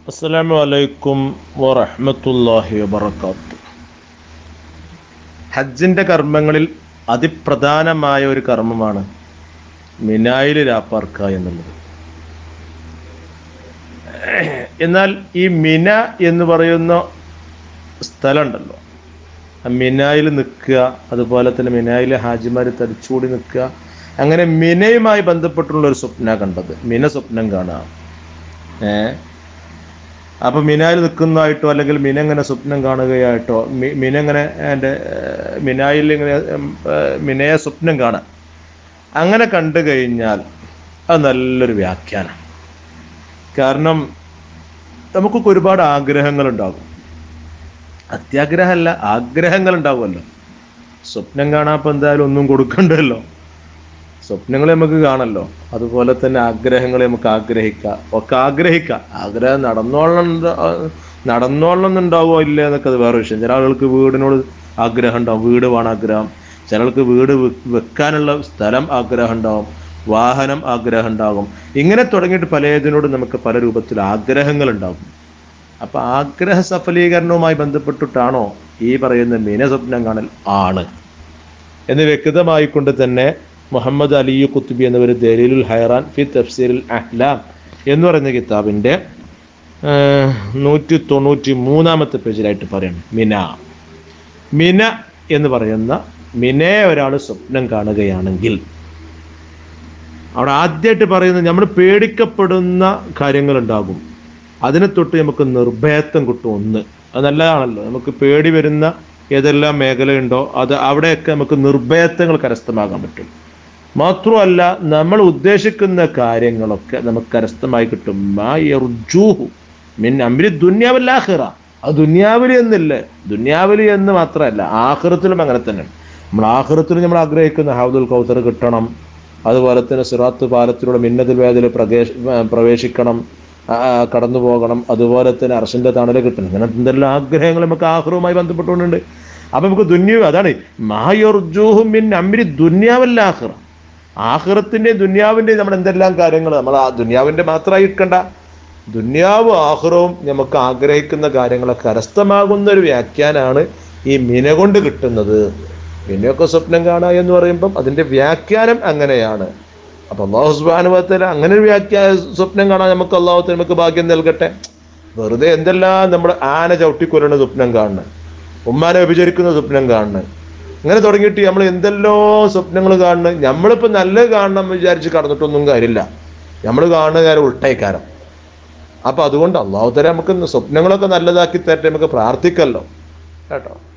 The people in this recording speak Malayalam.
അസ്സലാമു അലൈക്കും വറഹ്മത്തുള്ളാഹി വബറകാത്ത് ഹജ്ജിൻ്റെ കർമ്മങ്ങളിൽ അതിപ്രധാനമായ ഒരു കർമ്മമാണ് മിനായിൽ രാപ്പാർക്ക എന്നുള്ളത് എന്നാൽ ഈ മിന എന്ന് പറയുന്ന സ്ഥലമുണ്ടല്ലോ ആ മിനായിൽ നിൽക്കുക അതുപോലെ തന്നെ മിനായിൽ ഹാജിമാർ തടിച്ചുകൂടി നിൽക്കുക അങ്ങനെ മിനയുമായി ബന്ധപ്പെട്ടുള്ള ഒരു സ്വപ്ന കണ്ടത് മിന സ്വപ്നം കാണാം ഏ അപ്പൊ മിനായിൽ നിൽക്കുന്നതായിട്ടോ അല്ലെങ്കിൽ മിന ഇങ്ങനെ സ്വപ്നം കാണുകയായിട്ടോ മി- മിന ഇങ്ങനെ എൻ്റെ മിനായിൽ ഇങ്ങനെ ഉം, ഏ, മിനയെ സ്വപ്നം കാണാം അങ്ങനെ കണ്ടു കഴിഞ്ഞാൽ അത് നല്ലൊരു വ്യാഖ്യാനം കാരണം നമുക്കൊക്കെ ഒരുപാട് ആഗ്രഹങ്ങൾ ഉണ്ടാകും അത്യാഗ്രഹമല്ല ആഗ്രഹങ്ങൾ ഉണ്ടാവുമല്ലോ സ്വപ്നം കാണാപ്പോൾ എന്തായാലും ഒന്നും കൊടുക്കണ്ടല്ലോ സ്വപ്നങ്ങൾ നമുക്ക് കാണല്ലോ അതുപോലെ തന്നെ ആഗ്രഹങ്ങളെ നമുക്ക് ആഗ്രഹിക്കാം ഒക്കെ ആഗ്രഹിക്കാം ആഗ്രഹം നടന്നോളണം നടന്നോളണം എന്നുണ്ടാവുമോ ഇല്ല എന്നൊക്കെ അത് വേറെ വിഷയം ചില ആളുകൾക്ക് വീടിനോട് ആഗ്രഹം ഉണ്ടാവും വീട് വേണം ആഗ്രഹം ചിലർക്ക് വീട് വെ- വെക്കാനുള്ള സ്ഥലം ആഗ്രഹം ഉണ്ടാവും വാഹനം ആഗ്രഹം ഉണ്ടാകും ഇങ്ങനെ തുടങ്ങിയിട്ട് പലതിനോട് നമുക്ക് പല രൂപത്തിൽ ആഗ്രഹങ്ങൾ ഉണ്ടാകും അപ്പൊ ആഗ്രഹ സഫലീകരണവുമായി ബന്ധപ്പെട്ടിട്ടാണോ ഈ പറയുന്ന മീന സ്വപ്നം കാണൽ ആണ് എന്ന് വ്യക്തമായിക്കൊണ്ട് തന്നെ മുഹമ്മദ് അലിയു കുത്തുബി എന്നവർ ദലീലുൽ ഹൈറാൻ ഫി തഫ്സീറുൽ അഹ്ലാം എന്ന് പറയുന്ന കിതാബിൻ്റെ നൂറ്റി തൊണ്ണൂറ്റി മൂന്നാമത്തെ പേജിലായിട്ട് പറയണം മിന മിന എന്ന് പറയുന്ന മിനയെ ഒരാൾ സ്വപ്നം കാണുകയാണെങ്കിൽ അവിടെ ആദ്യമായിട്ട് പറയുന്നത് നമ്മൾ പേടിക്കപ്പെടുന്ന കാര്യങ്ങളുണ്ടാകും അതിനെ തൊട്ട് നമുക്ക് നിർഭയത്വം കിട്ടും ഒന്ന് അത് നല്ലതാണല്ലോ നമുക്ക് പേടി വരുന്ന ഏതെല്ലാം മേഖലയുണ്ടോ അത് അവിടെയൊക്കെ നമുക്ക് നിർഭയത്വങ്ങൾ കരസ്ഥമാകാൻ പറ്റും മാത്രമല്ല നമ്മൾ ഉദ്ദേശിക്കുന്ന കാര്യങ്ങളൊക്കെ നമുക്ക് കരസ്ഥമായി കിട്ടും മാ യർജൂഹു മിൻ അമ്രി ദുന്യാവല്ലാഹിറ അത് ദുന്യാവിലി എന്നില്ല ദുന്യാവിലി എന്ന് മാത്രമല്ല ആഹൃത്തിലും അങ്ങനെ തന്നെ നമ്മൾ ആഹൃത്തിൽ നമ്മൾ ആഗ്രഹിക്കുന്ന ഹൗദുൽ കൗസർ കിട്ടണം അതുപോലെ തന്നെ സിറാത്ത് പാലത്തിലൂടെ മിന്നതിൽ വേദയിൽ പ്രവേശ പ്രവേശിക്കണം ആ, ആ, കടന്നു പോകണം അതുപോലെ തന്നെ അർഷന്റെ തണൽ കിട്ടണം ഇങ്ങനെ എന്തെല്ലാം ആഗ്രഹങ്ങൾ നമുക്ക് ആഹ്റവുമായി ബന്ധപ്പെട്ടുകൊണ്ടുണ്ട് അപ്പൊ നമുക്ക് ദുന്യു അതാണ് മായൊർജൂഹും മിൻ അമ്രി ദുന്യാവല്ലാഹിറ ആഹ്റത്തിന്റെയും ദുന്യാവിന്റെയും നമ്മുടെ എന്തെല്ലാം കാര്യങ്ങൾ നമ്മൾ ആ ദുന്യാവിന്റെ മാത്രമായി ഇരിക്കണ്ട ദുന്യാവും ആഹ്റവും നമുക്ക് ആഗ്രഹിക്കുന്ന കാര്യങ്ങളൊക്കെ കരസ്ഥമാകുന്ന ഒരു വ്യാഖ്യാനാണ് ഈ മിന കൊണ്ട് കിട്ടുന്നത് പിന്നെയൊക്കെ സ്വപ്നം കാണുക എന്ന് പറയുമ്പം അതിന്റെ വ്യാഖ്യാനം അങ്ങനെയാണ് അപ്പൊ അള്ളാഹു സുബാനുഭവത്തിൽ അങ്ങനെ ഒരു വ്യാഖ്യാ സ്വപ്നം കാണാൻ നമുക്ക് അള്ളാഹുത്തിന് നമുക്ക് ഭാഗ്യം നൽകട്ടെ വെറുതെ എന്തെല്ലാം നമ്മുടെ ആന ചവിട്ടിക്കൊല്ലുന്ന സ്വപ്നം കാണുന്നത് ഉമ്മാനെ വ്യഭിചരിക്കുന്ന സ്വപ്നം കാണുന്നത് ഇങ്ങനെ തുടങ്ങിയിട്ട് നമ്മൾ എന്തെല്ലോ സ്വപ്നങ്ങൾ കാണുന്നത് നമ്മളിപ്പോൾ നല്ലത് കാണണം എന്ന് വിചാരിച്ച് കടന്നിട്ടൊന്നും കാര്യമില്ല നമ്മൾ കാണുന്ന കാര്യം ഉൾട്ടയക്കാരം അപ്പൊ അതുകൊണ്ട് അള്ളാഹു തരാൻ നമുക്ക് സ്വപ്നങ്ങളൊക്കെ നല്ലതാക്കി തരട്ടെ നമുക്ക് പ്രാർത്ഥിക്കല്ലോ കേട്ടോ